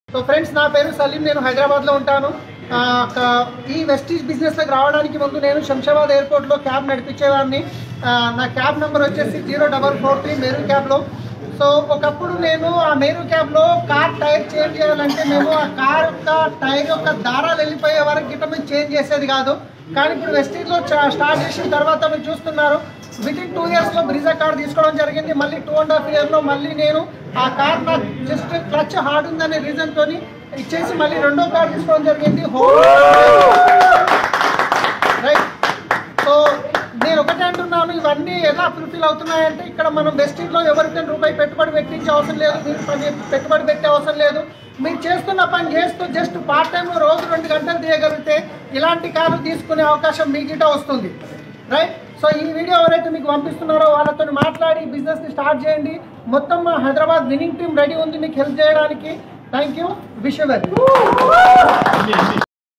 so friends నా పేరు సలీం నేను హైదరాబాద్లో ఉంటాను ఆ, ఒక- ఈ వెస్టీజ్ బిజినెస్లోకి రావడానికి ముందు నేను శంషాబాద్ ఎయిర్పోర్ట్లో క్యాబ్ నడిపించేవాడిని ఆ, నా క్యాబ్ నెంబర్ వచ్చేసి zero double four three Meru క్యాబ్లో సో ఒకప్పుడు నేను ఆ మెరూ క్యాబ్లో కార్ టైర్ చేంజ్ చేయాలంటే మేము ఆ కార్ యొక్క టైర్ యొక్క దారాలు వెళ్ళిపోయే వరకు గిట్ట మేము చేంజ్ చేసేది కాదు కానీ ఇప్పుడు వెస్టీజ్లో స్టార్ట్ చేసిన తర్వాత మీరు చూస్తున్నారు విత్ ఇన్ టూ ఇయర్స్లో బ్రిజా కార్ తీసుకోవడం జరిగింది మళ్ళీ టూ అండ్ హాఫ్ ఇయర్లో మళ్ళీ నేను ఆ కార్ నాకు జస్ట్ క్లచ్ హార్డ్ ఉందనే రీజన్ తోని ఇచ్చేసి మళ్ళీ రెండో కార్ తీసుకోవడం జరిగింది రైట్ సో నేను ఒకటే అంటున్నాను ఇవన్నీ ఎలా ఫుల్ఫిల్ అవుతున్నాయంటే ఇక్కడ మనం వెస్టింగ్లో ఎవరికైనా రూపాయి పెట్టుబడి పెట్టించే అవసరం లేదు మీరు పని పెట్టుబడి పెట్టే అవసరం లేదు మీరు చేస్తున్న పని చేస్తూ జస్ట్ పార్ట్ టైంలో రోజు రెండు గంటలు తీయగలిగితే ఇలాంటి కార్లు తీసుకునే అవకాశం మీ గిట వస్తుంది రైట్ సో ఈ వీడియో ఎవరైతే మీకు పంపిస్తున్నారో వాళ్ళతో మాట్లాడి బిజినెస్ని స్టార్ట్ చేయండి మొత్తం మా హైదరాబాద్ విన్నింగ్ టీం రెడీ ఉంది మీకు హెల్ప్ చేయడానికి థ్యాంక్ యూ విష్ వెల్